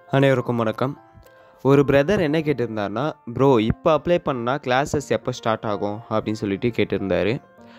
அனைவருக்கும் வணக்கம் ஒரு பிரதர் என்ன கேட்டிருந்தாருன்னா ப்ரோ இப்போ அப்ளை பண்ணால் கிளாஸஸ் எப்போ ஸ்டார்ட் ஆகும் அப்படின்னு சொல்லிட்டு கேட்டிருந்தாரு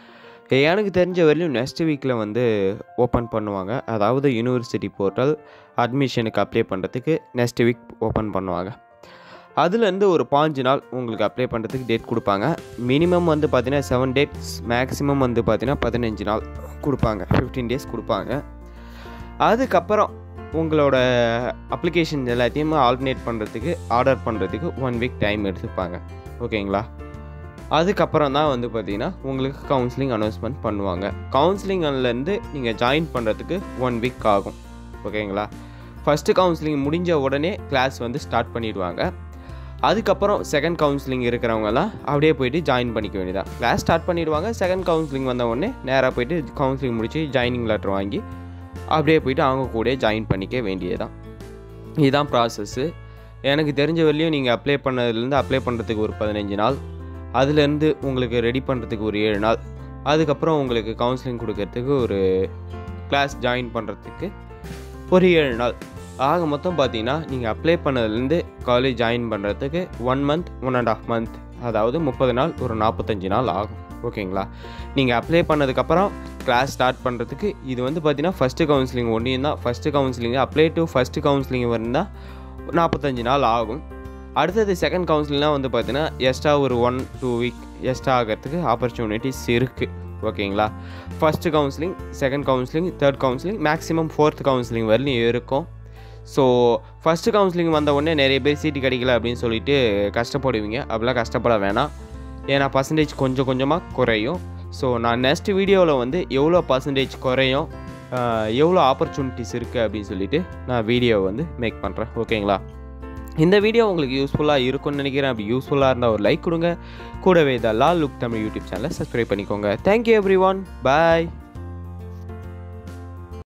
எனக்கு தெரிஞ்ச வரையிலும் நெக்ஸ்ட் வீக்கில் வந்து ஓப்பன் பண்ணுவாங்க அதாவது யூனிவர்சிட்டி போர்ட்டல் அட்மிஷனுக்கு அப்ளை பண்ணுறதுக்கு நெக்ஸ்ட் வீக் ஓப்பன் பண்ணுவாங்க அதுலேருந்து ஒரு பாஞ்சு நாள் உங்களுக்கு அப்ளை பண்ணுறதுக்கு டேட் கொடுப்பாங்க மினிமம் வந்து பார்த்தீங்கன்னா செவன் டேட்ஸ் மேக்ஸிமம் வந்து பார்த்தீங்கன்னா பதினஞ்சு நாள் கொடுப்பாங்க ஃபிஃப்டீன் டேஸ் கொடுப்பாங்க அதுக்கப்புறம் உங்களோட அப்ளிகேஷன் எல்லாத்தையுமே ஆல்டர்னேட் பண்ணுறதுக்கு ஆர்டர் பண்ணுறதுக்கு ஒன் வீக் டைம் எடுத்துப்பாங்க ஓகேங்களா அதுக்கப்புறம் தான் வந்து பார்த்தீங்கன்னா உங்களுக்கு கவுன்சிலிங் அனௌன்ஸ்மெண்ட் பண்ணுவாங்க கவுன்சிலிங்லேருந்து நீங்கள் ஜாயின் பண்ணுறதுக்கு ஒன் வீக் ஆகும் ஓகேங்களா ஃபஸ்ட்டு கவுன்சிலிங் முடிஞ்ச உடனே கிளாஸ் வந்து ஸ்டார்ட் பண்ணிடுவாங்க அதுக்கப்புறம் செகண்ட் கவுன்சிலிங் இருக்கிறவங்கலாம் அப்படியே போயிட்டு ஜாயின் பண்ணிக்க வேண்டியதான் கிளாஸ் ஸ்டார்ட் பண்ணிடுவாங்க செகண்ட் கவுன்சிலிங் வந்த உடனே நேராக போயிட்டு கவுன்சிலிங் முடிச்சு ஜாயினிங் லெட்டர் வாங்கி அப்படியே போயிட்டு அவங்க கூட ஜாயின் பண்ணிக்க வேண்டியதுதான் இதுதான் ப்ராசஸ்ஸு எனக்கு தெரிஞ்ச வரையிலையும் நீங்கள் அப்ளை பண்ணதுலேருந்து அப்ளை பண்ணுறதுக்கு ஒரு பதினஞ்சு நாள் அதுலேருந்து உங்களுக்கு ரெடி பண்ணுறதுக்கு ஒரு ஏழு நாள் அதுக்கப்புறம் உங்களுக்கு கவுன்சிலிங் கொடுக்கறதுக்கு ஒரு கிளாஸ் ஜாயின் பண்ணுறதுக்கு ஒரு ஏழு நாள் ஆக மொத்தம் பார்த்தீங்கன்னா நீங்கள் அப்ளை பண்ணதுலேருந்து காலேஜ் ஜாயின் பண்ணுறதுக்கு one month one and half month அதாவது முப்பது நாள் ஒரு நாற்பத்தஞ்சு நாள் ஆகும் ஓகேங்களா நீங்கள் அப்ளை பண்ணதுக்கப்புறம் கிளாஸ் ஸ்டார்ட் பண்ணுறதுக்கு இது வந்து பார்த்தீங்கன்னா ஃபஸ்ட்டு கவுன்சிலிங் ஒன்றையும் தான் first counselling apply to first counselling வந்தால் நாற்பத்தஞ்சு நாள் ஆகும் அடுத்தது செகண்ட் கவுன்சிலிங்லாம் வந்து பார்த்தீங்கன்னா எக்ஸ்ட்ரா ஒரு ஒன் டூ வீக் எக்ஸ்ட்ரா ஆகிறதுக்கு ஆப்பர்ச்சுனிட்டிஸ் இருக்குது ஓகேங்களா first counselling second counselling third counselling maximum fourth counselling வரலையும் இருக்கும் ஸோ ஃபஸ்ட்டு கவுன்சிலிங் வந்த உடனே நிறைய பேர் சீட்டு கிடைக்கல அப்படின்னு சொல்லிட்டு கஷ்டப்படுவீங்க அப்படிலாம் கஷ்டப்பட வேணாம் ஏன்னா பர்சன்டேஜ் கொஞ்சம் கொஞ்சமாக குறையும் ஸோ நான் நெக்ஸ்ட் வீடியோவில் வந்து எவ்வளோ பர்சன்டேஜ் குறையும் ஆஹ், எவ்வளோ ஆப்பர்ச்சுனிட்டிஸ் இருக்குது அப்படின்னு சொல்லிட்டு நான் வீடியோ வந்து மேக் பண்ணுறேன் ஓகேங்களா இந்த வீடியோ உங்களுக்கு யூஸ்ஃபுல்லாக இருக்கும்னு நினைக்கிறேன் அப்படி யூஸ்ஃபுல்லாக இருந்தால் ஒரு லைக் கொடுங்க கூடவே இந்த லால் லுக் தமிழ் யூடியூப் சேனலை சப்ஸ்கிரைப் பண்ணிக்கோங்க தேங்க்யூ எவ்ரி ஒன் பாய்